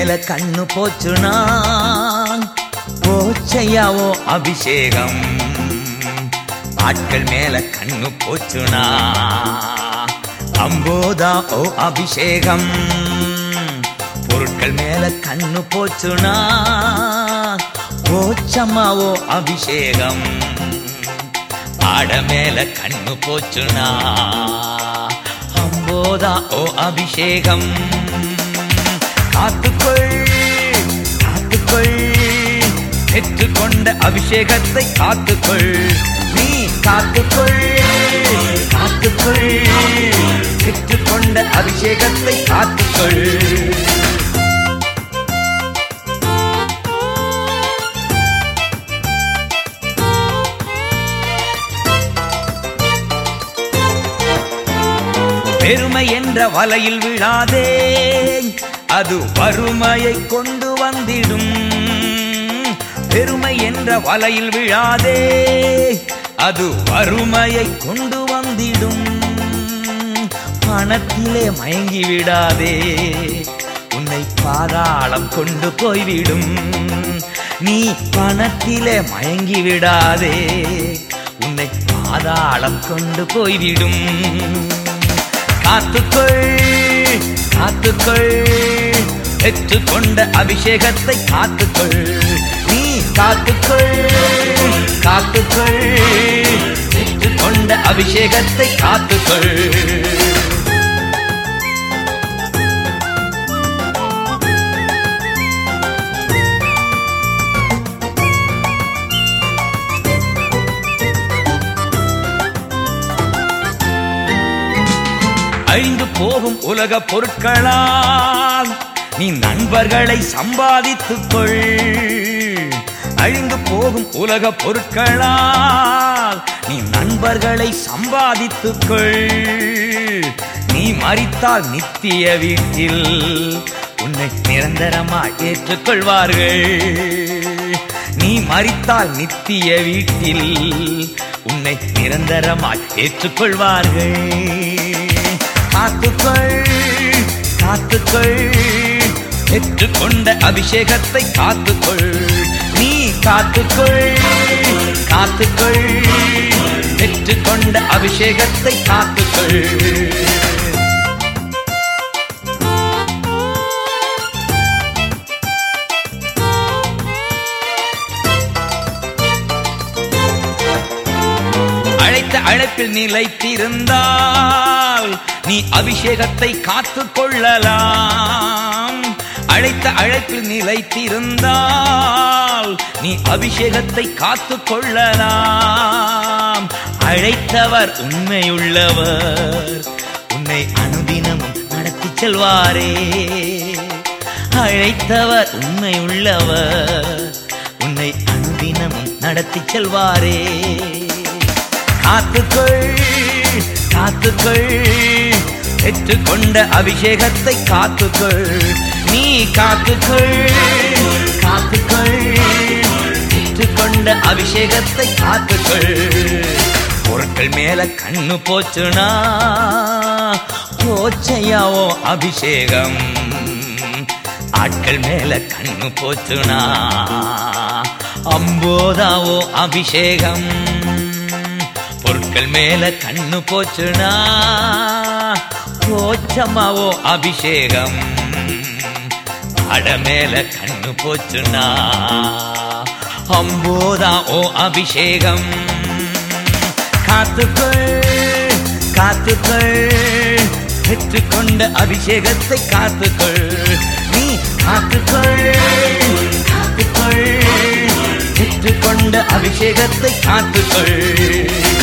மேல கண்ணு போச்சுனா போச்சையாவோ அபிஷேகம் ஆட்கள் மேல கண்ணு போச்சுனா அம்போதா ஓ அபிஷேகம் பொருட்கள் மேல கண்ணு போச்சுனா போச்சம்மாவோ அபிஷேகம் ஆட மேல கண்ணு போச்சுனா அம்போதா ஓ அபிஷேகம் காத்துக்கொள் காத்துக்கொள் பெற்றுக்கொண்ட அபிஷேகத்தை காத்துக்கொள் நீ காத்துக்கொள் காத்துக்கொள் பெற்றுக்கொண்ட அபிஷேகத்தை காத்துக்கொள் பெருமை என்ற வலையில் விழாதே அது வறுமையை கொண்டு வந்திடும் பெருமை என்ற வலையில் விழாதே அது வறுமையை கொண்டு வந்திடும் பணத்திலே மயங்கி விடாதே உன்னை பாதாளம் கொண்டு போய்விடும் நீ பணத்திலே மயங்கி விடாதே உன்னை பாதாளம் கொண்டு போய்விடும் காத்துக்கொள் காத்துக்கொள் பெற்றுக்கொண்ட அபிஷேகத்தை காத்துக்கொள் நீ காத்துக்கொள் காத்துக்கொள் பெற்றுக்கொண்ட அபிஷேகத்தை காத்துக்கொள் அழிந்து போகும் உலக பொருட்களால் நீ நண்பர்களை சம்பாதித்துக் கொள் அழிந்து போகும் உலக பொருட்களால் நீ நண்பர்களை சம்பாதித்துக் கொள் நீ மறித்தால் நித்திய வீட்டில் உன்னை நிரந்தரமாய் ஏற்றுக்கொள்வார்கள் நீ மறித்தால் நித்திய வீட்டில் உன்னை நிரந்தரமாய் ஏற்றுக்கொள்வார்கள் காத்துக்கொள் காத்துக்கொள் பெற்றுக்கொண்ட அபிஷேகத்தை காத்துக்கொள் நீ காத்துக்கொள் காத்துக்கொள் பெற்றுக்கொண்ட அபிஷேகத்தை காத்துக்கொள் அழைத்த அழைப்பில் நிலைத்திருந்தால் நீ அபிஷேகத்தை காத்துக் கொள்ளலாம் அழைத்த அழைப்பில் நிலைத்திருந்தால் நீ அபிஷேகத்தை காத்துக் கொள்ளலாம் அழைத்தவர் உண்மையுள்ளவர் உன்னை அனுதினமும் நடத்தி செல்வாரே அழைத்தவர் உண்மையுள்ளவர் உன்னை அனுதினமும் நடத்தி செல்வாரே காத்துக்கொள் காத்துக்கொள் பெற்றுக்கொண்ட அபிஷேகத்தை காத்துக்கொள் நீ காத்துக்கொள் காத்துக்கொள் பெற்றுக்கொண்ட அபிஷேகத்தை காத்துக்கொள் பொருட்கள் மேல கண்ணு போச்சுனா போச்சையாவோ அபிஷேகம் ஆட்கள் மேல கண்ணு போச்சுனா அம்போதாவோ அபிஷேகம் பொருட்கள் மேல கண்ணு போச்சுனா போச்சம்மாவோ அபிஷேகம் அட மேல கண்ணு போச்சுனா அம்போதா ஓ அபிஷேகம் காத்துக்கொள் காத்துக்கொள் பெற்றுக்கொண்ட அபிஷேகத்தை காத்துக்கொள் நீ காத்துக்கொள் காத்துக்கொள் பெற்றுக்கொண்ட அபிஷேகத்தை காத்துக்கொள்